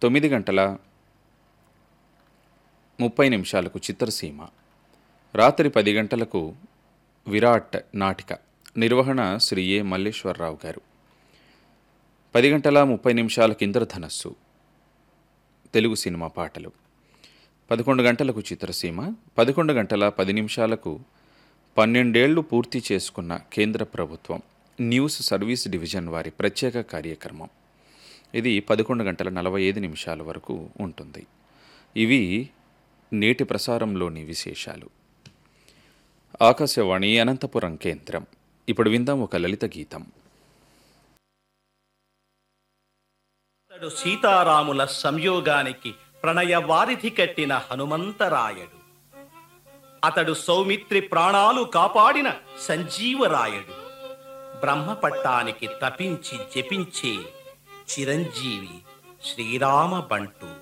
తొమ్మిది గంటల ముప్పై నిమిషాలకు చిత్రసీమ రాత్రి పది గంటలకు విరాట్ నాటిక నిర్వహణ శ్రీ ఏ మల్లేశ్వరరావు గారు పది గంటల ముప్పై నిమిషాలకు ఇంద్రధనస్సు తెలుగు సినిమా పాటలు పదకొండు గంటలకు చిత్రసీమ పదకొండు గంటల పది నిమిషాలకు పన్నెండేళ్లు పూర్తి చేసుకున్న కేంద్ర ప్రభుత్వం న్యూస్ సర్వీస్ డివిజన్ వారి ప్రత్యేక కార్యక్రమం ఇది పదకొండు గంటల నలభై ఐదు నిమిషాల వరకు ఉంటుంది ఇవి నేటి ప్రసారంలోని విశేషాలు ఆకాశవాణి అనంతపురం కేంద్రం ఇప్పుడు విందాం ఒక లలిత గీతం అతడు సీతారాముల సంయోగానికి ప్రణయ వారిధి కట్టిన హనుమంతరాయడు అతడు సౌమిత్రి ప్రాణాలు కాపాడిన సంజీవరాయడు బ్రహ్మపట్టానికి తపించి జపించే చిరంజీవి శ్రీరామ బంటు